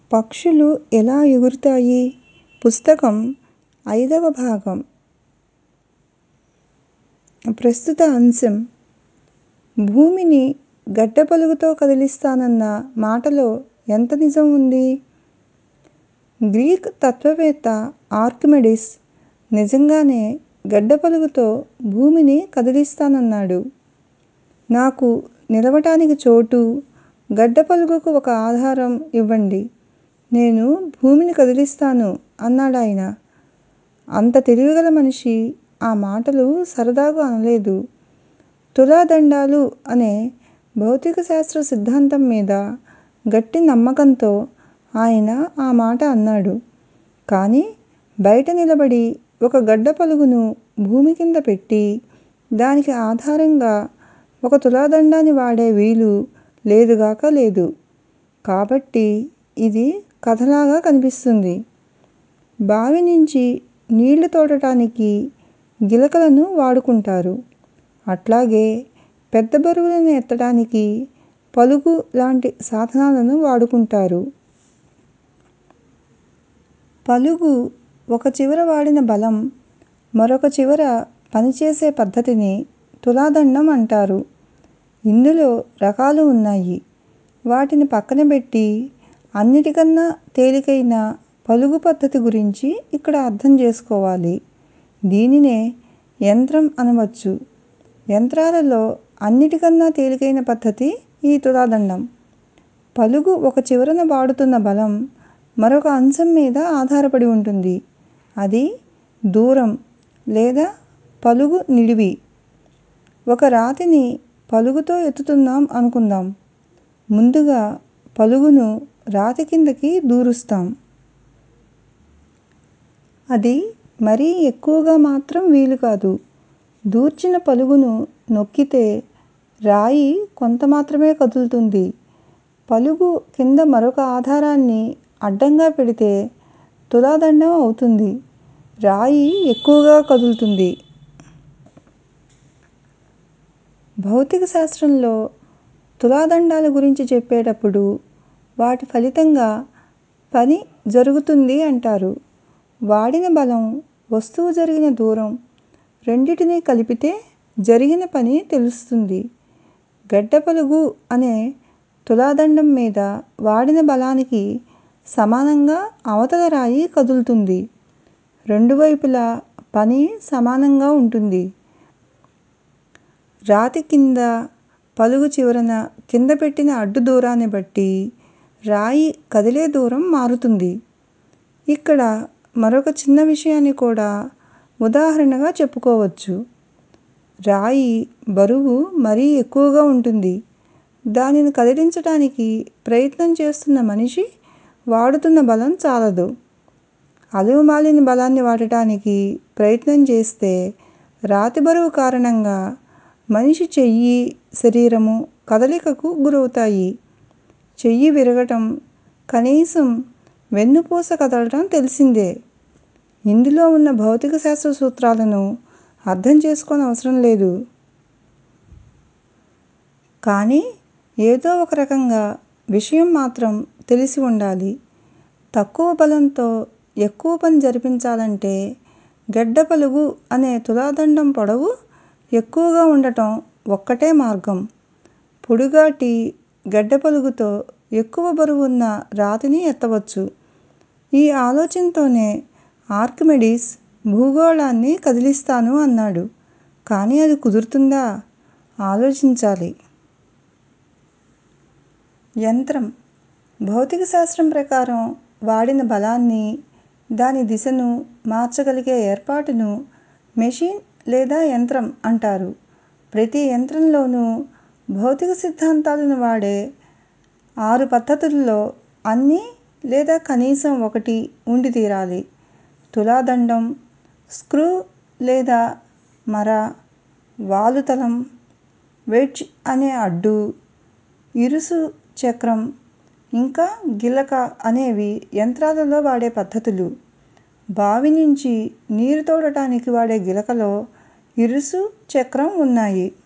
పక్షులు ఎలా ఎగురుతాయి పుస్తకం ఐదవ భాగం ప్రస్తుత అంశం భూమిని గడ్డపలుగుతో కదిలిస్తానన్న మాటలో ఎంత నిజం ఉంది గ్రీక్ తత్వవేత్త ఆర్కిమెడిస్ నిజంగానే గడ్డపలుగుతో భూమిని కదిలిస్తానన్నాడు నాకు నిలవటానికి చోటు గడ్డపలుగుకు ఒక ఆధారం ఇవ్వండి నేను భూమిని కదిలిస్తాను అన్నాడాయన అంత తెలివిగల మనిషి ఆ మాటలు సరదాగా అనలేదు తులాదండాలు అనే భౌతిక శాస్త్ర సిద్ధాంతం మీద గట్టి నమ్మకంతో ఆయన ఆ మాట అన్నాడు కానీ బయట నిలబడి ఒక గడ్డపలుగును భూమి కింద పెట్టి దానికి ఆధారంగా ఒక తులాదండాన్ని వాడే వీలు లేదుగాక లేదు కాబట్టి ఇది కథలాగా కనిపిస్తుంది బావి నుంచి నీళ్లు తోడటానికి గిలకలను వాడుకుంటారు అట్లాగే పెద్ద బరువులను ఎత్తడానికి పలుగు లాంటి సాధనాలను వాడుకుంటారు పలుగు ఒక చివర వాడిన బలం మరొక చివర పనిచేసే పద్ధతిని తులాదండం అంటారు ఇందులో రకాలు ఉన్నాయి వాటిని పక్కన పెట్టి అన్నిటికన్నా తేలికైన పలుగు పద్ధతి గురించి ఇక్కడ అర్థం చేసుకోవాలి దీనినే యంత్రం అనవచ్చు యంత్రాలలో అన్నిటికన్నా తేలికైన పద్ధతి ఈ తులాదండం పలుగు ఒక చివరన వాడుతున్న బలం మరొక అంశం మీద ఆధారపడి ఉంటుంది అది దూరం లేదా పలుగు నిడివి ఒక రాతిని పలుగుతో ఎత్తుతున్నాం అనుకుందాం ముందుగా పలుగును రాతి కిందకి దూరుస్తాం అది మరీ ఎక్కువగా మాత్రం వీలు కాదు దూర్చిన పలుగును నొక్కితే రాయి కొంత మాత్రమే కదులుతుంది పలుగు కింద మరొక ఆధారాన్ని అడ్డంగా పెడితే తులాదండం అవుతుంది రాయి ఎక్కువగా కదులుతుంది భౌతిక శాస్త్రంలో తులాదండాల గురించి చెప్పేటప్పుడు వాటి ఫలితంగా పని జరుగుతుంది అంటారు వాడిన బలం వస్తువు జరిగిన దూరం రెండిటినీ కలిపితే జరిగిన పని తెలుస్తుంది గడ్డపలుగు అనే తులాదండం మీద వాడిన బలానికి సమానంగా అవతల రాయి కదులుతుంది రెండు వైపులా పని సమానంగా ఉంటుంది రాతి కింద పలుగు చివరన కింద పెట్టిన అడ్డు దూరాన్ని బట్టి రాయి కదిలే దూరం మారుతుంది ఇక్కడ మరొక చిన్న విషయాన్ని కూడా ఉదాహరణగా చెప్పుకోవచ్చు రాయి బరువు మరీ ఎక్కువగా ఉంటుంది దానిని కదిలించటానికి ప్రయత్నం చేస్తున్న మనిషి వాడుతున్న బలం చాలదు అలుగుమాలిన బలాన్ని వాడటానికి ప్రయత్నం చేస్తే రాతి బరువు కారణంగా మనిషి చెయ్యి శరీరము కదలికకు గురవుతాయి చెయ్యి విరగటం కనీసం వెన్నుపూస కదలటం తెలిసిందే ఇందులో ఉన్న భౌతిక శాస్త్ర సూత్రాలను అర్థం చేసుకోనవసరం లేదు కానీ ఏదో ఒక రకంగా విషయం మాత్రం తెలిసి ఉండాలి తక్కువ బలంతో ఎక్కువ పని జరిపించాలంటే గడ్డపలుగు అనే తులాదండం పొడవు ఎక్కువగా ఉండటం ఒక్కటే మార్గం పొడుగాటి గడ్డపలుగుతో ఎక్కువ బరువున్న రాతిని ఎత్తవచ్చు ఈ ఆలోచనతోనే ఆర్కిమెడిస్ భూగోళాన్ని కదిలిస్తాను అన్నాడు కానీ అది కుదురుతుందా ఆలోచించాలి యంత్రం భౌతిక శాస్త్రం ప్రకారం వాడిన బలాన్ని దాని దిశను మార్చగలిగే ఏర్పాటును మెషిన్ లేదా యంత్రం అంటారు ప్రతి యంత్రంలోనూ భౌతిక సిద్ధాంతాలను వాడే ఆరు పద్ధతుల్లో అన్నీ లేదా కనీసం ఒకటి ఉండి తీరాలి తులాదండం స్క్రూ లేదా మర వాలుతలం వెడ్జ్ అనే అడ్డు ఇరుసు చక్రం ఇంకా గిలక అనేవి యంత్రాలలో వాడే పద్ధతులు బావి నుంచి నీరు తోడటానికి వాడే గిలకలో ఇరుసు చక్రం ఉన్నాయి